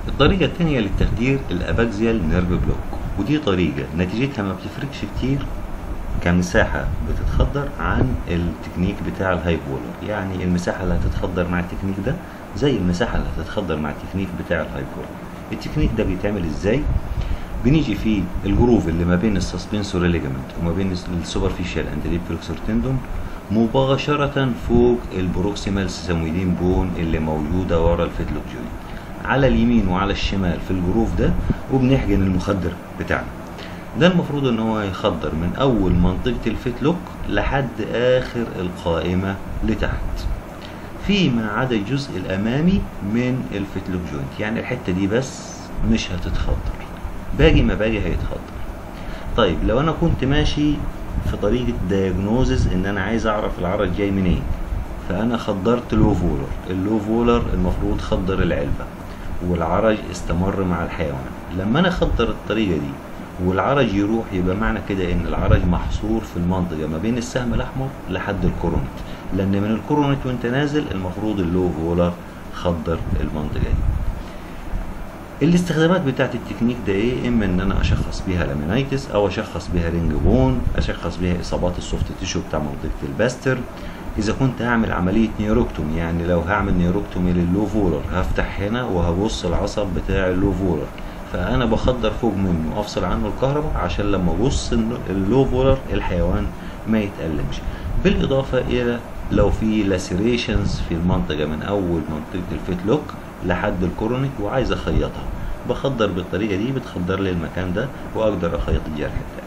الطريقة التانية للتخدير الأباكزيال نيرف بلوك ودي طريقة نتيجتها ما بتفرقش كتير كمساحة بتتخدر عن التكنيك بتاع الهاي بولر يعني المساحة اللي هتتخدر مع التكنيك ده زي المساحة اللي هتتخدر مع التكنيك بتاع الهاي بولر التكنيك ده بيتعمل ازاي بنيجي فيه الجروف اللي ما بين السسبنسوري ليجامنت وما بين السوبرفيشال اند ديب فلكسور تندون مباشرة فوق البروكسيمال سيسامويدين بون اللي موجودة ورا الفيتلوك جوينت على اليمين وعلى الشمال في الجروف ده وبنحقن المخدر بتاعنا ده المفروض ان هو يخدر من اول منطقة الفيتلوك لحد اخر القائمة لتحت فيما عدا الجزء الامامي من الفيتلوك جوينت يعني الحتة دي بس مش هتتخدر باقي ما باقي هيتخدر طيب لو انا كنت ماشي في طريقة دايجنوزز ان انا عايز اعرف العرض جاي منين فانا خدرت لو فولر اللو فولر المفروض خدر العلبة والعرج استمر مع الحيوان لما انا اخدر الطريقة دي والعرج يروح يبقى معنى كده ان العرج محصور في المنطقة ما بين السهم الاحمر لحد الكورونيت لان من الكورونيت وانت نازل المفروض اللو فولر خدر المنطقة دي الاستخدامات بتاعت التكنيك ده ايه اما ان انا اشخص بيها لامينايتس او اشخص بيها رينج بون اشخص بيها اصابات السوفت تيشو بتاع منطقه الباستر اذا كنت هعمل عمليه نيوروكتومي يعني لو هعمل نيوروكتومي لللو فولر هفتح هنا وهبص العصب بتاع اللو فولر فانا بخدر فوق منه افصل عنه الكهرباء عشان لما ابص اللو فولر الحيوان ما يتألمش بالاضافه الى لو في لاسيريشنز في المنطقه من اول منطقه الفيت لوك لحد الكورونيك وعايز اخيطها بخدر بالطريقه دي بتخدر لي المكان ده واقدر اخيط الجرح بتاعي